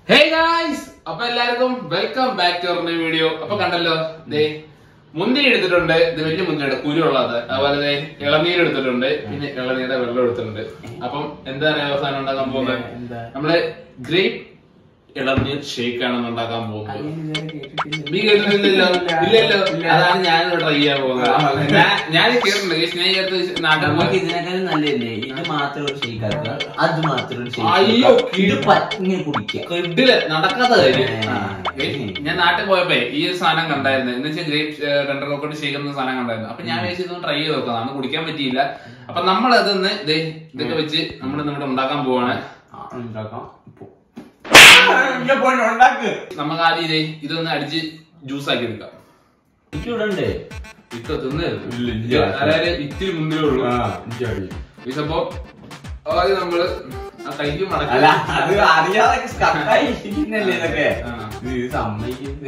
ഹേ guys അപ്പൊ എല്ലാവർക്കും welcome back to our video അപ്പൊ കണ്ടല്ലോ ദേ മുന്തിരി എടുത്തിട്ടുണ്ട് ഇത് വലിയ മുന്തിരിയുടെ കുരുള്ളത് അതുപോലെ ദേ ഇളനീര് എടുത്തിട്ടുണ്ട് പിന്നെ ഇളനീരുടെ വെള്ളം എടുത്തിട്ടുണ്ട് അപ്പം എന്താ പറയാ അവസാനം ഉണ്ടാക്കാൻ പോകുന്നത് എന്താ? നമ്മള് ഗ്രേപ്പ് ഇളനീർ ഷേക്ക് ആണ് ഉണ്ടാക്കാൻ പോകുന്നത് നീ കേട്ടിട്ടില്ലല്ലോ ഇല്ലല്ലോ അതാണ് ഞാൻ ട്രൈ ചെയ്യാൻ പോകുന്നത് ഞാൻ- ഞാൻ കേട്ടിട്ടുണ്ട് guys. ഞാൻ ഈ അടുത്ത് നാട്ടിൽ നമുക്ക് പോയി ഇതിനേക്കാളും നല്ലതല്ലേ ഇത് മാത്രം ഒരു ഷേക്ക് ആക്കുക അത് മാത്രം ഒരു shake അയ്യോ, ആക്കുക. ഇത് പറ്റിങ്ങനെ കുടിക്കുക കിഡില് നടക്കാത്ത കാര്യം ആ. ഏയ്, ഞാൻ നാട്ടിൽ പോയപ്പോ ഈ ഒരു സാധനം കണ്ടായിരുന്നു എന്ന് വെച്ചാൽ ഗ്രേപ്പ് രണ്ടര കോക്കോട്ട് ഷേക്ക് എന്ന സാധനം കണ്ടായിരുന്നു അപ്പൊ ഞാൻ വിചാരിച്ചു ഇതൊന്ന് ട്രൈ ചെയ്ത് നോക്കാം അന്ന് കുടിക്കാൻ പറ്റിയില്ല അപ്പൊ നമ്മൾ അതൊന്ന് ദേ ഇതൊക്കെ വെച്ച് നമ്മൾ ഇവിടെ ഉണ്ടാക്കാൻ പോവാണ് ആ, ഉണ്ടാക്കാം ഇപ്പൊ. ഇല്ല, പോയി ഉണ്ടാക്ക് നമുക്ക് ആദ്യം ഇതേ ഇതൊന്ന് അടിച്ച് ജ്യൂസ് ആക്കി എടുക്കാം എനിക്ക് ഇവിടെ ഉണ്ട് ഇപ്പൊ തിന്ന് ഇല്ല, ഇല്ല. അതായത് ഇത്തിരി മുന്നേ ഉള്ളൂ ഇതപ്പോ ആദ്യം നമ്മള് ആ കൈക്ക് മടക്കി അല്ല അത് അറിയാതെ സ്കട്ടായി ഇരിക്കുന്നല്ലേ ഇതൊക്കെ ആ. ഇത് സമ്മതിക്കുന്നത്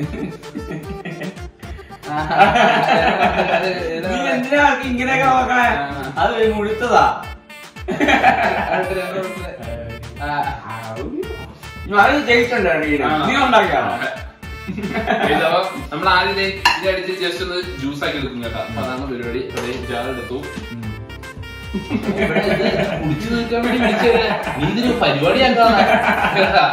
നീ എന്തിനാ ആൾക്ക് ഇങ്ങനെയൊക്കെ നോക്കണേ അത് മുഴുത്തതാ അത് ജയിച്ചിട്ടുണ്ടാണ് നീ ഉണ്ടാക്കിയാണോ ഇതപ്പോ നമ്മൾ ആദ്യം ദേ ഇത് അടിച്ച് ജസ്റ്റ് ഒന്ന് ജ്യൂസ് ആക്കി എടുക്കും കേട്ടോ അപ്പൊ അതാണ് പരിപാടി ഇവിടെ ജാർ എടുത്തു ഇവിടെ ഇത് കുടിച്ചു നിൽക്കാൻ വേണ്ടി വിളിച്ചതല്ല നീ ഇതൊരു പരിപാടിയാക്കാണ് കേട്ടാ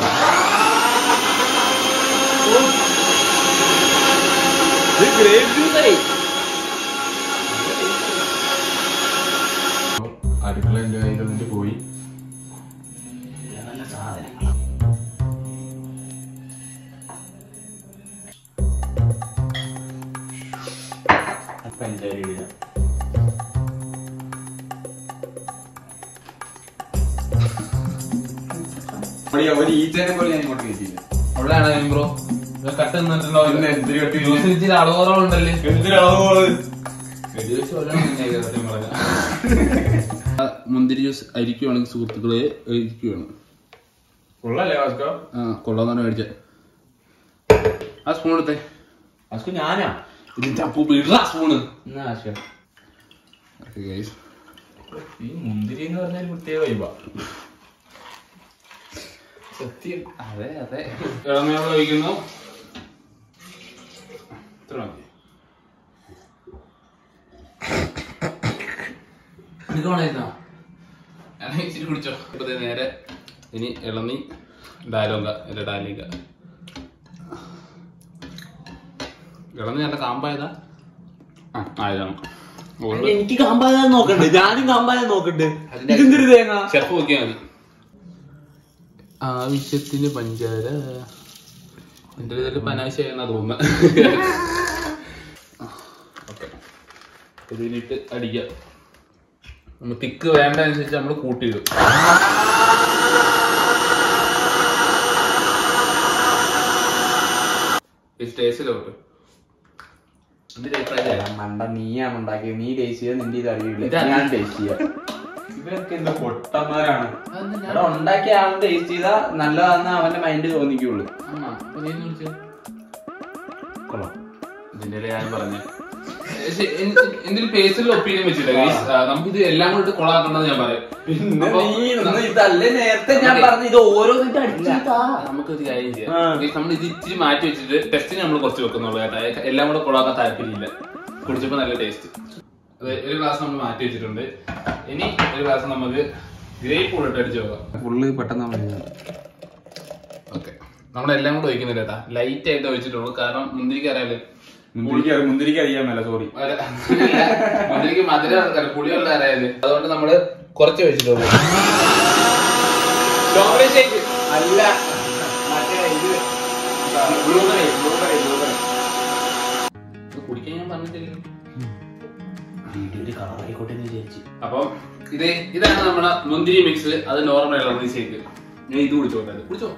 അടുക്കള എന്റെ കയ്യിൽ വന്നിട്ട് പോയി നല്ല സാധനങ്ങളാ അപ്പൊ എന്തായാലും ഇടാം ഒരു- ഒരു ഈച്ചനെ പോലെ ഞാൻ ഇങ്ങോട്ട് കയറ്റിയില്ല അവിടെയാണ് ബ്രോ കട്ട് നിന്നിട്ടുണ്ടോ പിന്നെ എന്തിന് കട്ട് ചെയ്തു? ജ്യൂസിന് ഇച്ചിരി അളവുറവുണ്ടല്ലേ എന്തിനാണ് വെടിവെച്ച് കൊല്ലാൻ നിന്നേക്കാ സത്യം പറഞ്ഞാ. ആ, മുന്തിരി ജ്യൂസ് അരിക്കുവാണെങ്കിൽ സുഹൃത്തുക്കളെ അരിക്കുവാണ് കൊള്ളല്ലേ വാസ്കോ ആ കൊള്ളാന്നാണ് മേടിച്ച ആ സ്പൂൺ എടുത്തേ അസ്കു ഞാനാ ഇതിന്റെ അപ്പൂ വീട്ടിലാ സ്പൂണ് എന്നാ ആശയം ഈ മുന്തിരി എന്ന് പറഞ്ഞാൽ പ്രത്യേക വൈബ സത്യം അതെ അതെ ഇളനീർ ഒഴിക്കുന്നു ഇത്ര മതി ഞാൻ ഇച്ചിരി കുടിച്ചോ ഇപ്പൊ ദേ നേരെ ഇനി ഇളനീ ഡാലോങ്ക എന്റെ ഡാലിക ഇളനീ നല്ല കാമ്പായതാ ആ ആയതാണ് അതുകൊണ്ട് എനിക്ക് കാമ്പാതെ നോക്കണ്ട് ഞാനും കാമ്പാതെ നോക്കണ്ട് അതിന്റെ- ഇതെന്തൊരു തേങ്ങ ഷെഫ് നോക്കിയാൽ മതി ആവശ്യത്തിന് പഞ്ചാര എന്റെ ഇതിൽ പനാശയെന്നാ തോന്നുന്നത് ഓക്കെ ഇതിനിട്ട് അടിക്കാം നമ്മൾ തിക്ക് വേണ്ട അനുസരിച്ച് നമ്മൾ കൂട്ടിയിടും സ്റ്റേസിലോട്ട് എന്തിനാ അഭിപ്രായം മണ്ട നീയാണ് ഉണ്ടാക്കിയത് നീ ടേസ്റ്റ് ചെയ്ത നിന്റെ ഇത് അറിയില്ല ഇതാ- ഞാൻ ടേസ്റ്റ് ചെയ്യാം ഇവരൊക്കെ എന്താ പൊട്ടന്മാരാണ് അതെന്താ ഞാൻ- എടാ ഉണ്ടാക്കിയ ആൾ ടേസ്റ്റ് ചെയ്താ നല്ലതാന്ന് അവന്റെ മൈൻഡ് തോന്നിക്കുള്ളൂ ആണോ? അപ്പൊ നീ ഒന്ന് വിളിച്ചേ. കൊള്ളാം ഇതിന്റെ ഞാൻ പറഞ്ഞു എന്റെ പേഴ്സണൽ ഒപ്പീനിയൻ വെച്ചില്ല guys. ആ, നമുക്കിത് എല്ലാം കൂടി കൊളാക്കണ്ടെന്ന് ഞാൻ പറയും പിന്നെ അപ്പൊ നീ ഒന്ന് ഇതല്ലേ നേരത്തെ ഞാൻ നമുക്ക് പറഞ്ഞു ഇത് ഓരോന്നിട്ട് അടിച്ചാ നമുക്കൊരു കാര്യം ചെയ്യാം ആ. Guys, നമ്മൾ ഇത് ഇച്ചിരി മാറ്റി വെച്ചിട്ട് ടെസ്റ്റിന് നമ്മൾ കുറച്ച് വെക്കുന്നുള്ളൂ കേട്ടോ എല്ലാം കൂടെ കൊളാക്കാൻ താല്പര്യമില്ല കുടിച്ചപ്പോ നല്ല ടേസ്റ്റ് ഒരു ഗ്ലാസ് നമ്മൾ മാറ്റി വെച്ചിട്ടുണ്ട് ഇനി ഒരു ഗ്ലാസ് നമുക്ക് ഗ്രേപ്പ് കൂടെ ഇട്ട് അടിച്ചു നോക്കാം ഫുള്ള് പെട്ടെന്ന് ഓക്കെ നമ്മളെല്ലാം കൂടെ ഒഴിക്കുന്നില്ല കേട്ടാ ലൈറ്റ് ആയിട്ട് ഒഴിച്ചിട്ടുള്ളൂ കാരണം മുന്തിരിക്ക് അറിയാലോ മുന്തിരിക്ക് അറി- മുന്തിരിക്ക് അറിയാൻ മേല സോറി അല്ല, മുന്തിരിക്ക് മധുരം അറിയാലോ, പുളിയുള്ള അറിയാല് അതുകൊണ്ട് നമ്മള് കുറച്ച് ഒഴിച്ചിട്ടുള്ളൂ Strawberry shake. അല്ല മറ്റേ ഇത് ബ്ലൂബെറി ബ്ലൂബെറി ബ്ലൂബെറി ഇത് കുടിക്കാൻ ഞാൻ പറഞ്ഞിട്ടില്ല വീഡിയോയില് കളറായിക്കോട്ടെ എന്ന് വിചാരിച്ചു അപ്പം ഇത് ഇതാണ് നമ്മുടെ മുന്തിരി മിക്സ് അത് നോർമൽ ഇളനീ ഷേക്ക് ഞാൻ ഇത് കുടിച്ചോട്ടെ കുടിച്ചോ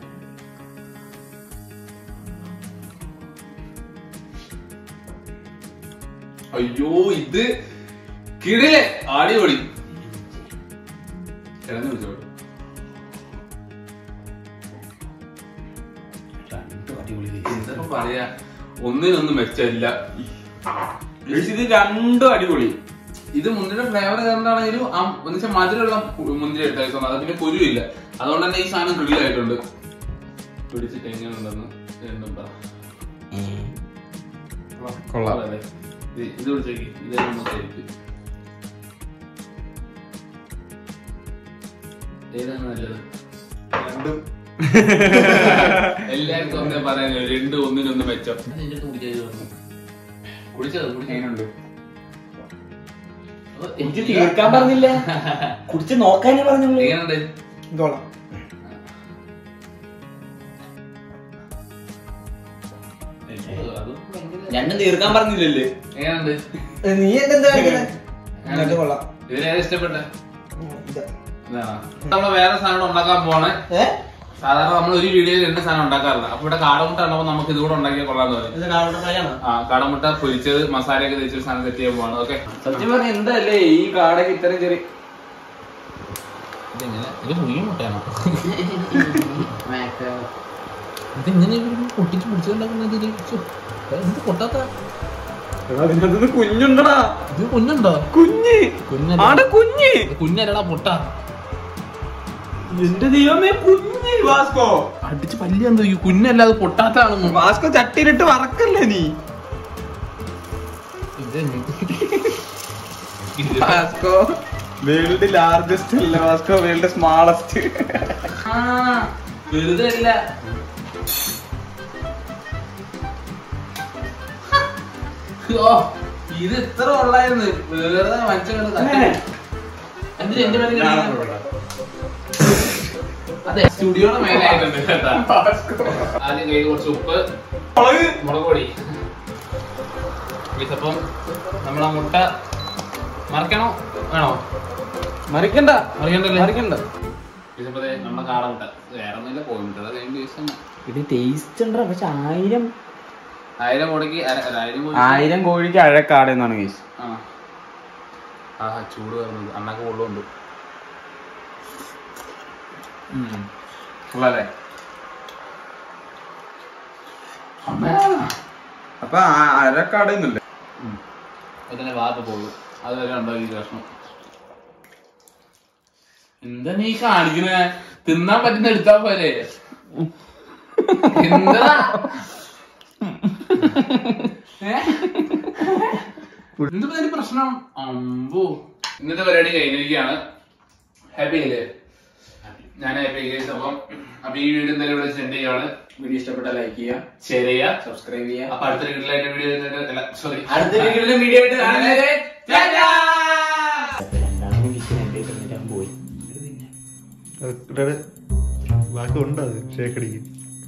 അയ്യോ ഇത് കിടിലെ അടിപൊളി ഇളനീ കുടിച്ചോ രണ്ടും അടിപൊളി എന്താ പറയാ ഒന്നിനൊന്നും മെച്ചമില്ല ഇത് രണ്ടും അടിപൊളി ഇത് മുന്തിരിയുടെ ഫ്ലേവർ കാരണമാണെങ്കിലും ആ എന്നുവെച്ചാൽ മധുരമുള്ള മുന്തിരി എടുത്ത അത് പിന്നെ കുരുവില്ല അതുകൊണ്ട് തന്നെ ഈ സാധനം കിളിയായിട്ടുണ്ട് പിടിച്ചിട്ട് എങ്ങനെയുണ്ടെന്ന് എന്നും പറ കൊള്ളാം. അതെ. ഇത് ഇത് പിടിച്ചേക്ക് ഇതാണ് നമ്മുടെ ടൈപ്പ് ഏതാണ് നല്ലത് രണ്ടും എല്ലാവർക്കും ഒന്നേ പറയാനോ രണ്ട് ഒന്നിനൊന്ന് മെച്ചം കുടിച്ചത് കുടിച്ചത് എങ്ങനെയുണ്ട് എനിക്ക് തീർക്കാൻ പറഞ്ഞില്ല കുടിച്ച് നോക്കാനേ പറഞ്ഞുള്ളൂ എങ്ങനെയുണ്ട് ഇതോളാം അത് ഭയങ്കര- രണ്ടും തീർക്കാൻ പറഞ്ഞില്ലല്ലേ എങ്ങനെയുണ്ട് നീ എന്താ എന്നിട്ട് കൊള്ളാം ഇതിനേത് ഇഷ്ടപ്പെട്ട ഇത്. നമ്മള് വേറെ സാധനം ഉണ്ടാക്കാൻ പോണേ ഏ? സാധാരണ നമ്മൾ ഒരു വീഡിയോയിൽ രണ്ട് സാധനം ഉണ്ടാക്കാറില്ല അപ്പൊ ഇവിടെ കാടമുട്ട ഉണ്ടപ്പോൾ നമുക്ക് ഇതുകൂടെ ഉണ്ടാക്കിയാൽ കൊള്ളാന്ന് തോന്നി ഇത് കാണുന്ന ഫ്രൈയാണോ? ആ കാടമുട്ട പൊരിച്ചത് മസാലയൊക്കെ തേച്ചൊരു സാധനം സെറ്റ് ചെയ്യാൻ പോവാണ് ഓക്കെ സത്യം പറഞ്ഞ എന്തല്ലേ ഈ കാടൊക്കെ ഇത്രയും ചെറിയ ഇതെങ്ങനെ ഇത് പുതിയ മുട്ടയാണോ മാക്ക. ഇതിങ്ങനെ പൊട്ടിച്ച് പിടിച്ചുണ്ടാക്കുന്നത് ഇത് പൊട്ടാത്ത അതിനകത്ത് കുഞ്ഞുണ്ടടാ ഇത് കുഞ്ഞുണ്ടോ കുഞ്ഞ് കുഞ്ഞല്ല ആടെ കുഞ്ഞ് കുഞ്ഞല്ലടാ പൊട്ട എന്റെ ദൈവമേ കുഞ്ഞ് വാസ്കോ അടിച്ച് പല്ല് എന്തോ ഈ കുഞ്ഞല്ലാതെ പൊട്ടാത്താണ് വാസ്കോ ചട്ടിയിലിട്ട് വറക്കല്ലേ നീ വാസ്കോ വേൾഡ് ലാർജസ്റ്റ് അല്ല വാസ്കോ വേൾഡ് സ്മാളസ്റ്റ് വെറുതെ അല്ല ഓ ഇത് ഇത്ര ഉള്ളായിരുന്നു വെറുതെ മനുഷ്യങ്ങൾ എന്തിനാ എന്റെ പേര് കളിക്കുന്നത്? അതെ സ്റ്റുഡിയോയുടെ മേലായിട്ടുണ്ട് കേട്ടാ ആദ്യം കയ്യിൽ കുറച്ച് ഉപ്പ് മുളക് പൊടി Guys, അപ്പം നമ്മളെ മുട്ട മറക്കണോ വേണോ മറിക്കണ്ട മറിക്കണ്ടല്ലേ മറിക്കണ്ട ഇതിപ്പോ ദേ നമ്മുടെ കാടമുട്ട വേറെ ഒന്നുമില്ല കോഴിമുട്ട കഴിഞ്ഞ ദിവസം ഇത് ടേസ്റ്റ് ഉണ്ടോ പക്ഷെ ആയിരം ആയിരം മുടക്കി അര- അല്ല, ആയിരം കോഴി ആയിരം കോഴിക്ക് അഴക്കാട് എന്നാണ് കേസ് ആ ആഹാ ചൂട് വരുന്നത് അണ്ണാക്ക് കൊള്ളുണ്ട് ഉള്ളല്ലേ അപ്പൊ അരക്കാട് എന്നല്ലേ അതിന്റെ ഭാഗത്ത് പോകും അതുവരെ ഉണ്ടാക്കി കഷ്ണം എന്താ നീ കാണിക്കണേ തിന്നാൻ പറ്റുന്ന എടുത്താ പോരെ എന്താ ഏ? എന്തിപ്പോ ഇതിന് പ്രശ്നം അമ്പോ ഇന്നത്തെ പരിപാടി കഴിഞ്ഞിരിക്കുകയാണ് ഹാപ്പി അല്ലേ ഞാൻ ഹാപ്പി കേസ് അപ്പം അപ്പൊ ഈ വീഡിയോ എന്തായാലും ഇവിടെ സെൻഡ് ചെയ്യുവാണ് വീഡിയോ ഇഷ്ടപ്പെട്ട ലൈക്ക് ചെയ്യുക ഷെയർ ചെയ്യുക സബ്സ്ക്രൈബ് ചെയ്യുക അപ്പൊ അടുത്ത വീഡിയോയിലായിട്ട് വീഡിയോ അല്ല സോറി അടുത്ത വീഡിയോയിലും വീഡിയോ ആയിട്ട് കാണുന്നവരെ ടാറ്റാ! രണ്ടാമതും കിച്ചൺ എന്റെ എന്നിട്ട് പോയി ബാക്കി ഉണ്ട് അത് ഷേക്കടിക്ക്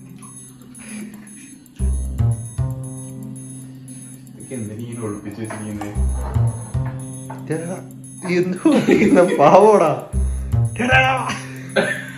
എന്തിനീ ഒളിപ്പിച്ച് വെച്ചിരിക്കുന്നത് എന്തോ പാവോടാ